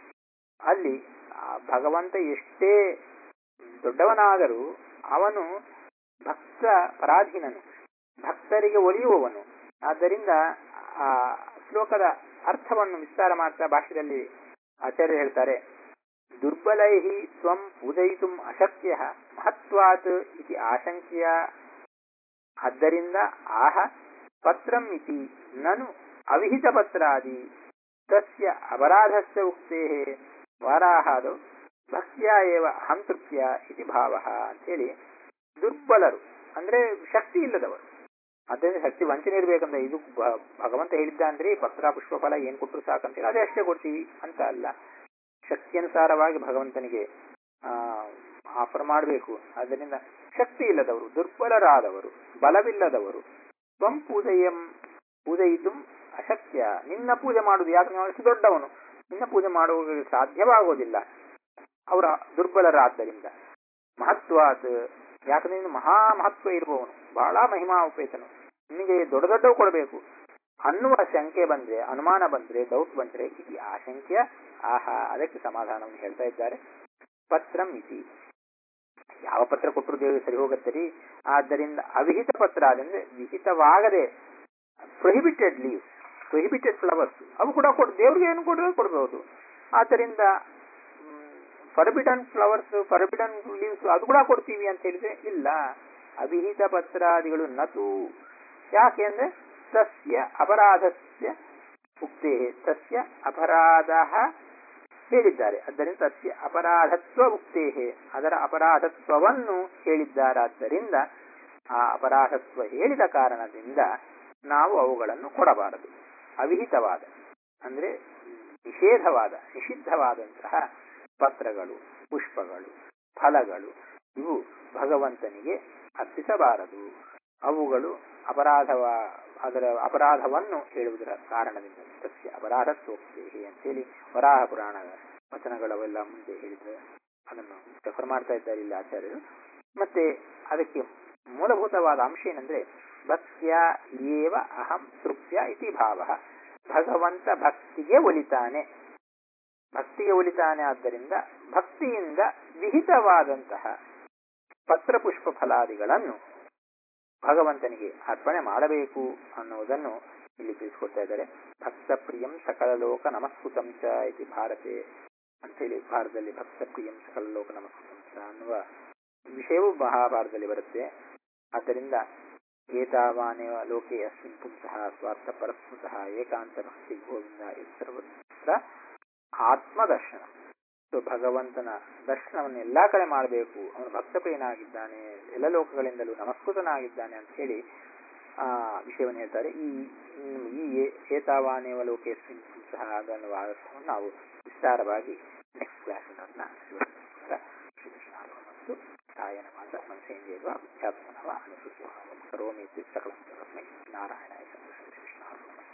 Speaker 1: ಅಲ್ಲಿ ಆ ಭಗವಂತ ಎಷ್ಟೇ ದೊಡ್ಡವನಾದರೂ ಅವನು ಭಕ್ತ ಪರಾಧೀನನು ಭಕ್ತರಿಗೆ ಒಲಿಯುವವನು ಆದ್ದರಿಂದ ಆ ಶ್ಲೋಕದ ಅರ್ಥವನ್ನು ವಿಸ್ತಾರ ಮಾಡ್ತಾ ಭಾಷೆಯಲ್ಲಿ ಆಚಾರ್ಯ ಹೇಳ್ತಾರೆ ದುರ್ಬಲೈ ತ್ವಂ ಪೂಜಯಿತು ಅಶಕ್ಯ ಮಹತ್ವಾತ್ ಇತಿ ಆಶಂಕ್ಯ ಆದ್ದರಿಂದ ಆಹ ಪತ್ರಂ ಇತಿ ನನು ಅವಿಹಿತ ಪತ್ರಾದಿ ತಸ್ಯ ಅಪರಾಧಸ್ಯ ಉಕ್ತೇ ವಾರಾಹಾದು ಭಕ್ತ್ಯ ಏವ ಅಹಂ ತೃಪ್ತ್ಯ ಇತಿ ಭಾವ ಅಂತೇಳಿ ದುರ್ಬಲರು ಅಂದ್ರೆ ಶಕ್ತಿ ಇಲ್ಲದವರು ಅದರಿಂದ ಶಕ್ತಿ ವಂಚನೆ ಇರ್ಬೇಕಂದ್ರೆ ಇದು ಭ- ಭಗವಂತ ಹೇಳಿದ್ದ ಅಂದ್ರೆ ಪತ್ರ ಪುಷ್ಪ ಫಲ ಏನ್ ಕೊಟ್ಟರು ಸಾಕಂತೇಳಿ ಅದೇ ಅಷ್ಟೇ ಕೊಡ್ತೀವಿ ಅಂತ ಅಲ್ಲ ಶಕ್ತಿಯನುಸಾರವಾಗಿ ಭಗವಂತನಿಗೆ ಆ ಆಫರ್ ಮಾಡಬೇಕು ಆದ್ದರಿಂದ ಶಕ್ತಿ ಇಲ್ಲದವರು ದುರ್ಬಲರಾದವರು ಬಲವಿಲ್ಲದವರು ತ್ವಂ ಪೂಜೆಯಂ ಪೂಜಯಿತು ಅಶಕ್ಯ ನಿನ್ನ ಪೂಜೆ ಮಾಡುವುದು ಯಾಕಂದ್ರೆ ಅವನು ಅಷ್ಟು ದೊಡ್ಡವನು ನಿನ್ನ ಪೂಜೆ ಮಾಡುವ ಸಾಧ್ಯವಾಗೋದಿಲ್ಲ ಅವರ ದುರ್ಬಲರಾದ್ದರಿಂದ ಮಹತ್ವಾತ್ ಯಾಕಂದ್ರೆ ನೀನು ಮಹಾ ಮಹತ್ವ ಇರುವವನು ಬಹಳ ಮಹಿಮಾ ಉಪೇತನು ನಿನಗೆ ದೊಡ್ಡ ದೊಡ್ಡವು ಕೊಡಬೇಕು ಅನ್ನುವ ಶಂಕೆ ಬಂದ್ರೆ ಅನುಮಾನ ಬಂದ್ರೆ ಡೌಟ್ ಬಂದ್ರೆ ಇತಿ ಆಶಂಕ್ಯ ಆಹಾ ಅದಕ್ಕೆ ಸಮಾಧಾನವನ್ನು ಹೇಳ್ತಾ ಇದ್ದಾರೆ ಪತ್ರಂ ಇತಿ ಯಾವ ಪತ್ರ ಕೊಟ್ಟರು ದೇವರು ಸರಿ ಹೋಗುತ್ತರಿ ಆದ್ದರಿಂದ ಅವಿಹಿತ ಪತ್ರ ಅದಂದ್ರೆ ವಿಹಿತವಾಗದೆ ಪ್ರೊಹಿಬಿಟೆಡ್ ಲೀವ್ಸ್ ಪ್ರೊಹಿಬಿಟೆಡ್ ಫ್ಲವರ್ಸ್ ಅವು ಕೂಡ ಕೊಡ್ ದೇವ್ರಿಗೆ ಏನು ಕೊಡೋ ಕೊಡಬಹುದು ಆದ್ದರಿಂದ ಫರ್ಬಿಡನ್ ಫ್ಲವರ್ಸ್ ಫರ್ಬಿಡನ್ ಲೀವ್ಸ್ ಅದು ಕೂಡ ಕೊಡ್ತೀವಿ ಅಂತ ಹೇಳಿದ್ರೆ ಇಲ್ಲ ಅವಿಹಿತ ಪತ್ರಾದಿಗಳು ನತು ಯಾಕೆ ಅಂದ್ರೆ ತಸ್ಯ ಅಪರಾಧಸ್ಯ ಉಕ್ತೇ ತಸ್ಯ ಅಪರಾಧ ಹೇಳಿದ್ದಾರೆ ಆದ್ದರಿಂದ ತಸ್ಯ ಅಪರಾಧತ್ವ ಉಕ್ತೇ ಅದರ ಅಪರಾಧತ್ವವನ್ನು ಹೇಳಿದ್ದಾರಾದ್ದರಿಂದ ಆ ಅಪರಾಧತ್ವ ಹೇಳಿದ ಕಾರಣದಿಂದ ನಾವು ಅವುಗಳನ್ನು ಕೊಡಬಾರದು ಅವಿಹಿತವಾದ ಅಂದ್ರೆ ನಿಷೇಧವಾದ ನಿಷಿದ್ಧವಾದಂತಹ ಪತ್ರಗಳು ಪುಷ್ಪಗಳು ಫಲಗಳು ಇವು ಭಗವಂತನಿಗೆ ಅರ್ಪಿಸಬಾರದು ಅವುಗಳು ಅಪರಾಧವ ಅದರ ಅಪರಾಧವನ್ನು ಹೇಳುವುದರ ಕಾರಣದಿಂದ ಸಸ್ಯ ಅಪರಾಧತ್ವೋಕ್ತಿ ಅಂತೇಳಿ ವರಾಹ ಪುರಾಣದ ವಚನಗಳವೆಲ್ಲ ಮುಂದೆ ಹೇಳಿದ್ರೆ ಅದನ್ನು ರೆಫರ್ ಮಾಡ್ತಾ ಇದ್ದಾರೆ ಇಲ್ಲಿ ಆಚಾರ್ಯರು ಮತ್ತೆ ಅದಕ್ಕೆ ಮೂಲಭೂತವಾದ ಅಂಶ ಏನಂದ್ರೆ ಭಕ್ತ್ಯ ಏವ ಅಹಂ ತೃಪ್ತ್ಯ ಇತಿ ಭಾವ ಭಗವಂತ ಭಕ್ತಿಗೆ ಒಲಿತಾನೆ ಭಕ್ತಿಗೆ ಒಲಿತಾನೆ ಆದ್ದರಿಂದ ಭಕ್ತಿಯಿಂದ ವಿಹಿತವಾದಂತಹ ಪತ್ರಪುಷ್ಪ ಫಲಾದಿಗಳನ್ನು ಭಗವಂತನಿಗೆ ಅರ್ಪಣೆ ಮಾಡಬೇಕು ಅನ್ನುವುದನ್ನು ಇಲ್ಲಿ ತಿಳಿಸ್ಕೊಡ್ತಾ ಇದ್ದಾರೆ ಭಕ್ತ ಪ್ರಿಯಂ ಸಕಲ ಲೋಕ ನಮಸ್ಕೃತಂ ಚ ಇತಿ ಭಾರತೆ ಅಂತೇಳಿ ಭಾರತದಲ್ಲಿ ಭಕ್ತ ಪ್ರಿಯಂ ಸಕಲ ಲೋಕ ನಮಸ್ಕೃತಂ ಚ ಅನ್ನುವ ವಿಷಯವೂ ಮಹಾಭಾರತದಲ್ಲಿ ಬರುತ್ತೆ ಆದ್ದರಿಂದ ಏತಾವಾನೇವ ಲೋಕೆ ಅಸ್ಮಿನ್ ಪುಂಸಃ ಸ್ವಾರ್ಥ ಪರಸ್ಮೃತಃ ಏಕಾಂತ ಭಕ್ತಿ ಗೋವಿಂದ ಸರ್ವತ್ರ ಆತ್ಮದರ್ಶನ ಸೊ ಭಗವಂತನ ದರ್ಶನವನ್ನು ಎಲ್ಲಾ ಕಡೆ ಮಾಡಬೇಕು ಅವನು ಭಕ್ತಪ್ರಿಯನಾಗಿದ್ದಾನೆ ಎಲ್ಲ ಲೋಕಗಳಿಂದಲೂ ನಮಸ್ಕೃತನಾಗಿದ್ದಾನೆ ಅಂತ ಹೇಳಿ ಆ ವಿಷಯವನ್ನು ಹೇಳ್ತಾರೆ ಈ ಈ ಏತಾವಾನೇವ ಲೋಕೇಸ್ಮಿನ್ ಸಹ ಅದನ್ನು ವಾದವನ್ನು ನಾವು ವಿಸ್ತಾರವಾಗಿ ನೆಕ್ಸ್ಟ್ ಕ್ಲಾಸ್ ಅದನ್ನ ಶ್ರೀಕೃಷ್ಣ ಕಾಯನವಾದ ಮನಸ್ಸೇಂದ್ರಿಯವ ಅಧ್ಯಾತ್ಮನವ ಅನುಸೃತ್ಯ ಕರೋಮಿ ಸಕಲಂ ನಾರಾಯಣ ಶ್ರೀಕೃಷ್ಣ